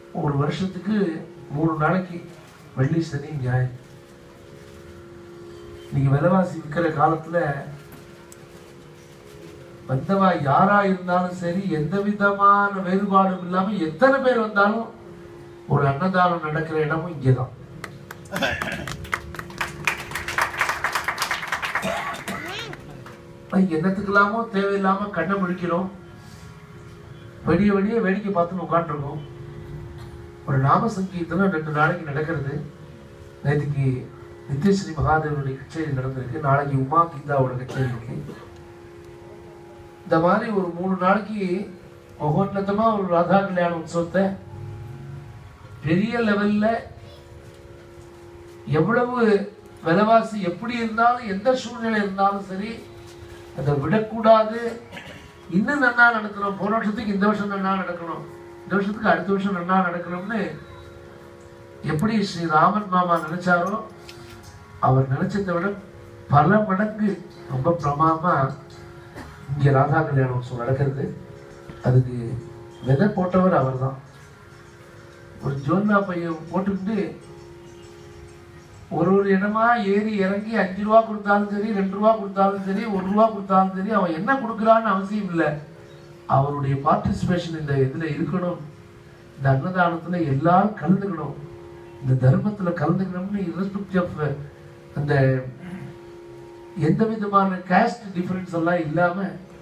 ஒரு வருஷத்துக்கு மூணு நாளைக்கு வெள்ளி சனி ஞாயிறு இன்னைக்கு விலைவாசி விற்கிற காலத்துல வந்தவா யாரா இருந்தாலும் சரி எந்த விதமான வேறுபாடும் இல்லாம எத்தனை பேர் வந்தாலும் ஒரு அன்னதானம் நடக்கிற இடமும் இங்கேதான் அது என்னத்துக்கெல்லாமோ தேவையில்லாம கண்ணை முழிக்கிறோம் வெடிய வெடிய வேடிக்கை பார்த்துன்னு உட்காந்துருக்கோம் ஒரு நாம சங்கீர்த்தனம் ரெண்டு நாளைக்கு நடக்கிறது நேற்றுக்கு நித்யஸ்ரீ மகாதேவனுடைய கச்சேரி நடந்திருக்கு நாளைக்கு உமா கீதாவோட கச்சேரி இருக்கு இந்த மாதிரி ஒரு மூணு நாளைக்கு மகோன்னதமா ஒரு ராதா கல்யாண உற்சவத்தை பெரிய லெவல்ல எவ்வளவு விலைவாசி எப்படி இருந்தாலும் எந்த சூழ்நிலை இருந்தாலும் சரி அதை விடக்கூடாது இன்னும் நன்னா நடக்கணும் போன வருஷத்துக்கு இந்த வருஷம் நன்னா நடக்கணும் இந்த வருஷத்துக்கு அடுத்த வருஷம் நன்னா நடக்கணும்னு எப்படி ஸ்ரீ ராமன் மாமா நினைச்சாரோ அவர் நினைச்சதை விட பல மடங்கு ரொம்ப பிரமாமா இங்க ராதா கல்யாண உற்சவம் நடக்கிறது அதுக்கு விதை போட்டவர் அவர்தான் ஒரு ஜோன்னா பையன் போட்டுக்கிட்டு ஒரு ஒரு இடமா ஏறி இறங்கி அஞ்சு ரூபா கொடுத்தாலும் சரி ரெண்டு ரூபா கொடுத்தாலும் சரி ஒரு ரூபா கொடுத்தாலும் சரி அவன் என்ன கொடுக்குறான்னு அவசியம் இல்லை அவருடைய பார்ட்டிசிபேஷன் இந்த இதுல இருக்கணும் இந்த அன்னதானத்துல எல்லாரும் கலந்துக்கணும் இந்த தர்மத்துல கலந்துக்கணும்னு irrespective ஆஃப் அந்த எந்த விதமான கேஸ்ட் டிஃபரன்ஸ் எல்லாம் இல்லாம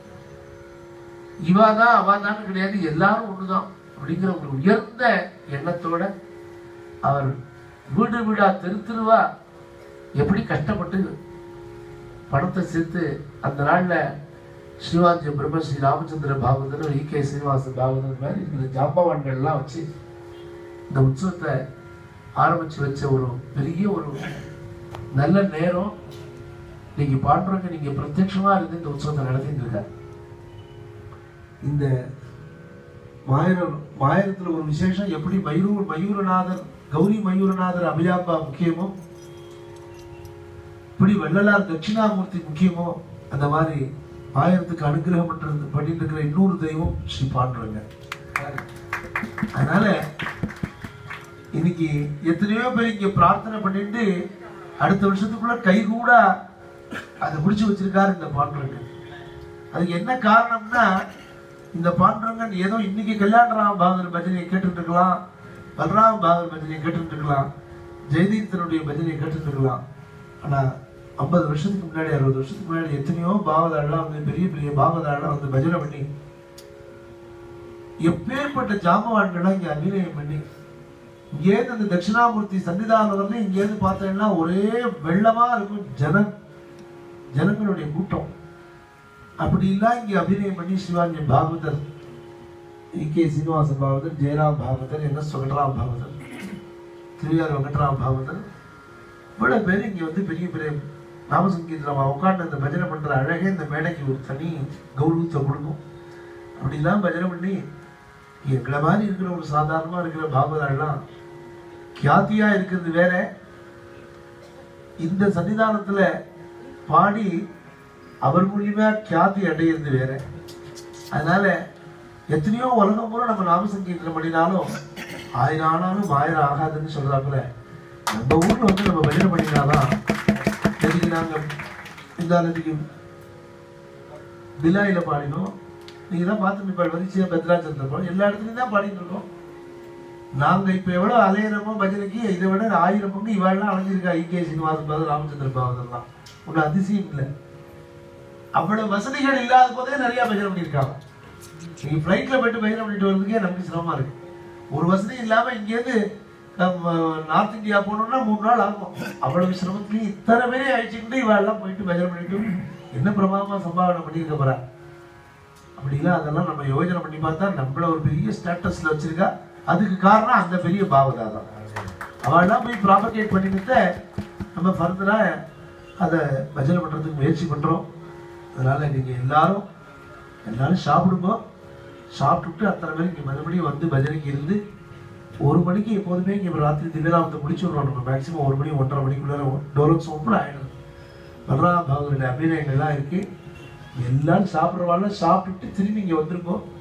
இவாதான் அவாதான் கிடையாது எல்லாரும் ஒண்ணுதான் அப்படிங்கிற ஒரு உயர்ந்த எண்ணத்தோட அவர் வீடு வீடா தெரு தெருவா எப்படி கஷ்டப்பட்டு பணத்தை சேர்த்து அந்த நாள்ல ஸ்ரீவாஜி பிரம்ம ஸ்ரீ ராமச்சந்திர பாகவதர் ஈ கே சீனிவாச பாகவதர் மாதிரி இந்த ஜாம்பவான்கள்லாம் வச்சு இந்த உற்சவத்தை ஆரம்பிச்சு வச்ச ஒரு பெரிய ஒரு நல்ல நேரம் நீங்க பாடுறவங்க நீங்க பிரத்யட்சமா இருந்து இந்த உற்சவத்தை நடத்திட்டு இருக்காரு இந்த மாயிரம் மாயிரத்துல ஒரு விசேஷம் எப்படி மயூர் மயூரநாதர் கௌரி மயூரநாதர் அபிலாம்பா முக்கியமோ இப்படி வள்ளலார் தட்சிணாமூர்த்தி முக்கியமோ அந்த மாதிரி ஆயிரத்துக்கு அனுகிரகம் பண்றது பண்ணிட்டு இருக்கிற இன்னொரு தெய்வம் ஸ்ரீ பாண்டுறங்க அதனால இன்னைக்கு எத்தனையோ பேர் இங்க பிரார்த்தனை பண்ணிட்டு அடுத்த வருஷத்துக்குள்ள கை கூட அதை பிடிச்சு வச்சிருக்காரு இந்த பாண்டுறங்க அதுக்கு என்ன காரணம்னா இந்த பாண்டுரங்கன் ஏதோ இன்னைக்கு கல்யாணராம் பாகர் பஜனையை கேட்டுட்டு இருக்கலாம் பலராம் பாகர் பஜனையை கேட்டுட்டு இருக்கலாம் ஜெயதீர்த்தனுடைய பஜனையை கேட்டுட்டு இருக்கலாம் ஆனா ஐம்பது வருஷத்துக்கு முன்னாடி அறுபது வருஷத்துக்கு முன்னாடி எத்தனையோ பாகதாரெல்லாம் வந்து பெரிய பெரிய பாகதாரெல்லாம் வந்து பஜனை பண்ணி எப்பேற்பட்ட ஜாமவான்கள்லாம் இங்க அபிநயம் பண்ணி இங்கேருந்து அந்த தட்சிணாமூர்த்தி சன்னிதானம் வரல இங்கேருந்து பார்த்தேன்னா ஒரே வெள்ளமா இருக்கும் ஜன ஜனங்களுடைய கூட்டம் அப்படி எல்லாம் இங்க அபிநயம் பண்ணி Shivaji Bhagavathar E K Srinivasa Bhagavathar Jayaram Bhagavathar N S Venkatram Bhagavathar Thiruvaiyar Venkatram Bhagavathar இவ்வளவு பேர் இங்க வந்து பெரிய பெரிய நாமசங்கீதம் உட்காந்து அந்த பஜனை பண்ற அழகே இந்த மேடைக்கு ஒரு தனி கௌரவத்தை கொடுக்கும் அப்படிலாம் பஜனை பண்ணி எங்களை மாதிரி இருக்கிற ஒரு சாதாரணமா இருக்கிற பாகவதெல்லாம் கியாத்தியா இருக்கிறது வேற இந்த சன்னிதானத்துல பாடி அவர் மூலியமா கியாதி அடையிறது வேற அதனால எத்தனையோ உலகம் பூரா நம்ம நாம சங்கீர்த்தனம் பண்ணினாலும் ஆயிரம் ஆனாலும் ஆயிரம் ஆகாதுன்னு சொல்றாப்புல நம்ம ஊர்ல வந்து நம்ம பஜனை பண்ணினாதான் இன்னைக்கு நாங்க இந்த அன்னைக்கு பிலாயில பாடினோம் நீங்க தான் பார்த்து இப்போ வரிசையா பத்ராச்சந்திரம் எல்லா இடத்துலயும் தான் பாடிட்டு இருக்கோம் நாங்க இப்ப எவ்வளவு அலையிறமோ பஜனைக்கு இதை விட ஆயிரம் பங்கு இவாள்லாம் அலைஞ்சிருக்கா ஐ கே சீனிவாசன் பாதர் ராமச்சந்திர பாவதெல்லாம் ஒன்றும் அதிசயம் இல்லை அவ்வளவு வசதிகள் இல்லாத போதே நிறைய பஜனை பண்ணியிருக்காங்க நீங்க ஃப்ளைட்ல போயிட்டு பஜனை பண்ணிட்டு வர்றதுக்கே நமக்கு சிரமமா இருக்கு ஒரு வசதி இல்லாம இங்கேருந்து நம்ம நார்த் இந்தியா போகணும்னா மூணு நாள் ஆகும் அவ்வளவு சிரமத்துலயும் இத்தனை பேரே அழிச்சுக்கிட்டு இவ எல்லாம் போயிட்டு பஜனை பண்ணிட்டு என்ன பிரமாதமா சம்பாவனை பண்ணியிருக்க போறா அப்படிலாம் அதெல்லாம் நம்ம யோஜனை பண்ணி பார்த்தா நம்மள ஒரு பெரிய ஸ்டேட்டஸ்ல வச்சிருக்கா அதுக்கு காரணம் அந்த பெரிய பாவதா தான் அவெல்லாம் போய் ப்ராபகேட் பண்ணிட்டு நம்ம ஃபர்தரா அதை பஜனை பண்றதுக்கு முயற்சி பண்றோம் அதனால நீங்க எல்லாரும் எல்லாரும் சாப்பிடுங்க சாப்பிட்டுட்டு அத்தனை பேர் இங்க மறுபடியும் வந்து பஜனைக்கு இருந்து ஒரு மணிக்கு எப்போதுமே இங்க ராத்திரி திவ்யராமத்தை முடிச்சு விடுறோம் நம்ம மேக்சிமம் ஒரு மணி ஒன்றரை மணிக்குள்ள டோலக்ஸ் ஓப்பன் ஆயிடும் பலராம் பாகவனுடைய அபிநயங்கள்லாம் இருக்கு எல்லாரும் சாப்பிட்றவாள் சாப்பிட்டுட்டு திரும்பி இங்க வந்திருக்கோம்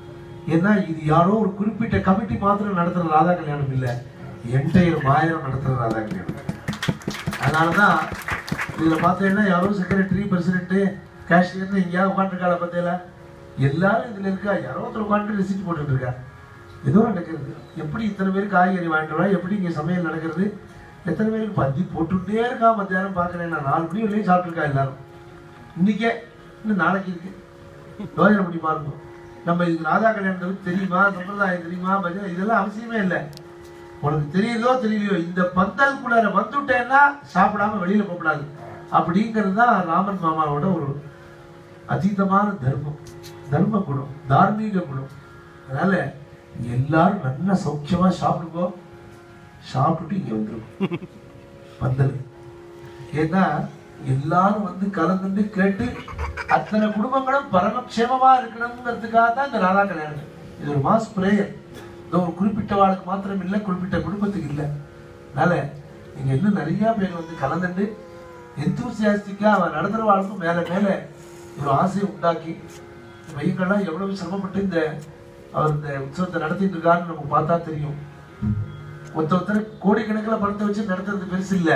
ஏன்னா இது யாரோ ஒரு குறிப்பிட்ட கமிட்டி மாத்திரம் நடத்துற ராதா கல்யாணம் இல்ல என்டையர் மாயிரம் நடத்துற ராதா கல்யாணம் அதனாலதான் இதுல பார்த்தீங்கன்னா யாரோ செக்ரட்டரி பிரசிடென்ட் கேஷியர்னு எங்கேயாவது உட்காந்துருக்காள பார்த்தீங்களா எல்லாரும் இதுல இருக்கா யாரோ ஒருத்தர் உட்காந்து ரிசிப்ட் போட்டுட்டு இருக்கா ஏதோ நடக்கிறது எப்படி இத்தனை பேருக்கு காய்கறி வாங்கிட்டு வரா எப்படி இங்க சமையல் நடக்கிறது எத்தனை பேருக்கு பந்தி போட்டுட்டே இருக்கா மத்தியானம் பார்க்கறேன் நான் நாலு மணி வரையும் சாப்பிட்டுருக்கா எல்லாரும் இன்னைக்கே இன்னும் நாளைக்கு இருக்கு யோஜனை பண்ணி பாருங்க நம்ம இதுக்கு ராதா கல்யாணத்துக்கு தெரியுமா சம்பிரதாயம் தெரியுமா பஜனை இதெல்லாம் அவசியமே இல்லை உனக்கு தெரியுதோ தெரியலையோ இந்த பந்தலுக்குள்ளார வந்துட்டேன்னா சாப்பிடாம வெளியில போகக்கூடாது அப்படிங்கிறது தான் ராமன் மாமாவோட ஒரு அதீதமான தர்மம் தர்ம குணம் தார்மீக குணம் அதனால இங்க எல்லாரும் நல்லா சௌக்கியமா சாப்பிடுங்க சாப்பிட்டுட்டு இங்க வந்துருக்கும் பந்தல் ஏன்னா எல்லாரும் வந்து கலந்துட்டு கேட்டு அத்தனை குடும்பங்களும் பரமக்ஷேமமா இருக்கணுங்கிறதுக்காக தான் இந்த ராதா கல்யாணம் இது ஒரு மாஸ் பிரேயர் இது ஒரு குறிப்பிட்ட வாழ்க்கை மாத்திரம் இல்லை குறிப்பிட்ட குடும்பத்துக்கு இல்லை அதனால நீங்க இன்னும் நிறைய பேர் வந்து கலந்துட்டு எந்தூசியாஸ்டிக்கா அவன் நடத்துற வாழ்க்கும் மேல மேல ஒரு ஆசையை உண்டாக்கி பையங்கள்லாம் எவ்வளவு சிரமப்பட்டு இந்த அவர் இந்த உற்சவத்தை நடத்திட்டு இருக்காருன்னு நமக்கு பார்த்தா தெரியும் ஒருத்த ஒருத்தர் கோடிக்கணக்கில் பணத்தை வச்சு நடத்துறது பெருசு இல்ல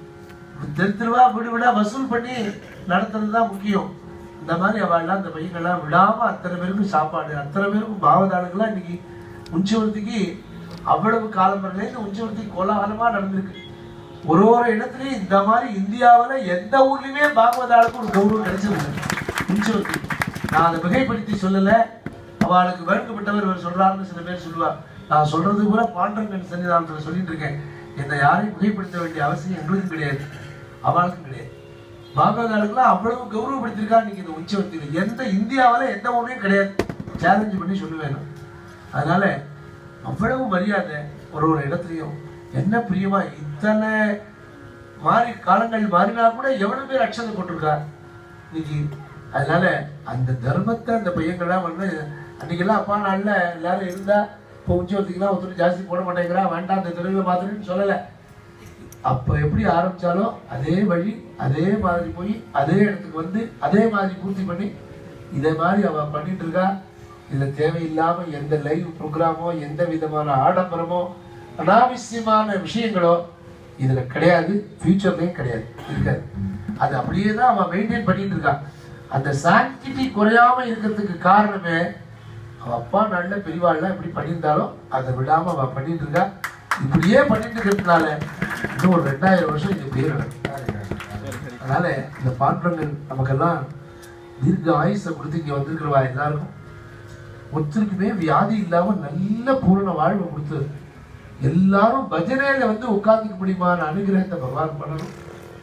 தெரு தெருவா வீடு விடா வசூல் பண்ணி நடத்துறது தான் முக்கியம் இந்த மாதிரி அவள்லாம் அந்த பையங்கள்லாம் விடாம அத்தனை பேருக்கும் சாப்பாடு அத்தனை பேருக்கும் பாவதாளுங்களாம் இன்னைக்கு உஞ்சவர்த்திக்கு அவ்வளவு காலம் வரலேருந்து உஞ்சவர்த்திக்கு கோலாகலமா நடந்திருக்கு ஒரு ஒரு இடத்துலயும் இந்த மாதிரி இந்தியாவுல எந்த ஊர்லயுமே பாகவதாளுக்கு ஒரு கௌரவம் கிடைச்சது உஞ்சவர்த்தி நான் அதை மிகைப்படுத்தி சொல்லல அவளுக்கு வேண்டுபட்டவர் இவர் சொல்றாருன்னு சில பேர் சொல்லுவா நான் சொல்றது கூட பாண்டரங்கன் சன்னிதானத்துல சொல்லிட்டு இருக்கேன் என்னை யாரையும் மிகைப்படுத்த வேண்டிய அவசியம் எங்களுக்கும் கிடையாது அவளுக்கும் கிடையாது பாகவதாளுக்குலாம் அவ்வளவு கௌரவப்படுத்திருக்கா இன்னைக்கு இந்த உச்சவர்த்தியில எந்த இந்தியாவுல எந்த ஒண்ணும் கிடையாது சேலஞ்ச் பண்ணி சொல்லுவேன் நான். அதனால அவ்வளவு மரியாதை ஒரு ஒரு இடத்துலயும் என்ன பிரியமா இத்தனை மாறி காலங்கள் மாறினா கூட எவ்வளவு பேர் அக்ஷதை போட்டிருக்கா இன்னைக்கு அதனால அந்த தர்மத்தை அந்த பையங்கள்லாம் வந்து அன்னைக்கெல்லாம் அப்பா நாள்ல எல்லாரும் இருந்தா இப்போ உச்சவர்த்திக்கெல்லாம் ஒருத்தர் ஜாஸ்தி போட மாட்டேங்கிறா வேண்டாம் அந்த தெருவில் பார்த்துன்னு சொல்லலை அப்ப எப்படி ஆரம்பிச்சாலோ அதே வழி அதே மாதிரி போய் அதே இடத்துக்கு வந்து அதே மாதிரி பூர்த்தி பண்ணி இதே மாதிரி அவ பண்ணிட்டு இருக்கா இதுல தேவையில்லாம எந்த லைவ் ப்ரோக்ராமோ எந்த விதமான ஆடம்பரமோ அனாவசியமான விஷயங்களோ இதுல கிடையாது ஃபியூச்சர்லயும் கிடையாது இருக்காது அது அப்படியே தான் அவன் மெயின்டைன் பண்ணிட்டு இருக்கா அந்த சாங்கிட்டி குறையாம இருக்கிறதுக்கு காரணமே அவ அப்பா நல்ல பெரியவாள்லாம் எப்படி பண்ணியிருந்தாலும் அதை விடாம அவ பண்ணிட்டு இருக்கா இப்படியே பண்ணிட்டு இருக்கிறதுனால இன்னும் ஒரு ரெண்டாயிரம் வருஷம் இது இப்படியே நடக்கும் அதனால இந்த பாண்டங்கள் நமக்கெல்லாம் தீர்க்க ஆயுசை கொடுத்து இங்க வந்திருக்கிறவா எல்லாருக்கும் ஒருத்தருக்குமே வியாதி இல்லாம நல்ல பூரண வாழ்வை கொடுத்து எல்லாரும் பஜனையில வந்து உட்கார்ந்துக்க முடியுமான அனுகிரகத்தை பகவான் பண்ணணும்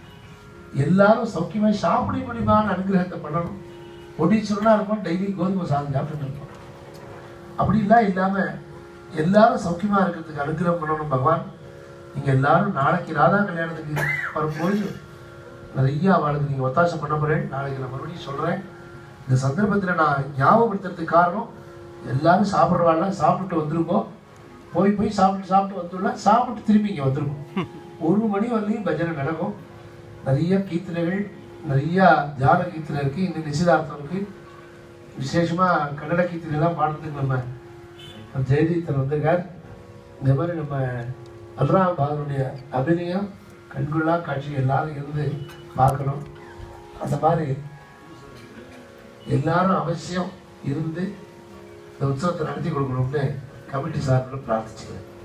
எல்லாரும் சௌக்கியமா சாப்பிட முடியுமான அனுகிரகத்தை பண்ணணும் ஒடிச்சுனா இருக்கும் டெய்லி கோதுமை சாதம் சாப்பிட்டு இருப்போம் அப்படிலாம் இல்லாம எல்லாரும் சௌக்கியமா இருக்கிறதுக்கு அனுகிரகம் பண்ணணும் பகவான் நீங்க எல்லாரும் நாளைக்கு ராதா கல்யாணத்துக்கு வரும்போது நிறைய அவளுக்கு நீங்க ஒத்தாசை பண்ண போறேன் நாளைக்கு நான் மறுபடியும் சொல்றேன் இந்த சந்தர்ப்பத்துல நான் ஞாபகப்படுத்துறதுக்கு காரணம் எல்லாரும் சாப்பிட்றவாள்லாம் சாப்பிட்டு வந்திருக்கோம் போய் போய் சாப்பிட்டு சாப்பிட்டு வந்துடலாம் சாப்பிட்டு திரும்பி இங்க வந்திருக்கோம் ஒரு மணி வரலையும் பஜனை நடக்கும் நிறைய கீர்த்தனைகள் நிறைய தியான கீர்த்தனை இருக்கு இன்னும் நிச்சயதார்த்தம் இருக்கு விசேஷமா கன்னட கீர்த்தனை எல்லாம் பாடுறதுக்கு நம்ம ஜெயதீத்தன் வந்திருக்கார் இந்த மாதிரி நம்ம அல்ராம் பாகனுடைய அபிநயம் கண்கொள்ளா காட்சி எல்லாரும் இருந்து பார்க்கணும் அந்த மாதிரி எல்லாரும் அவசியம் இருந்து இந்த உற்சவத்தை நடத்தி கொடுக்கணும்னு கமிட்டி சார்பில் பிரார்த்திச்சுக்கிறேன்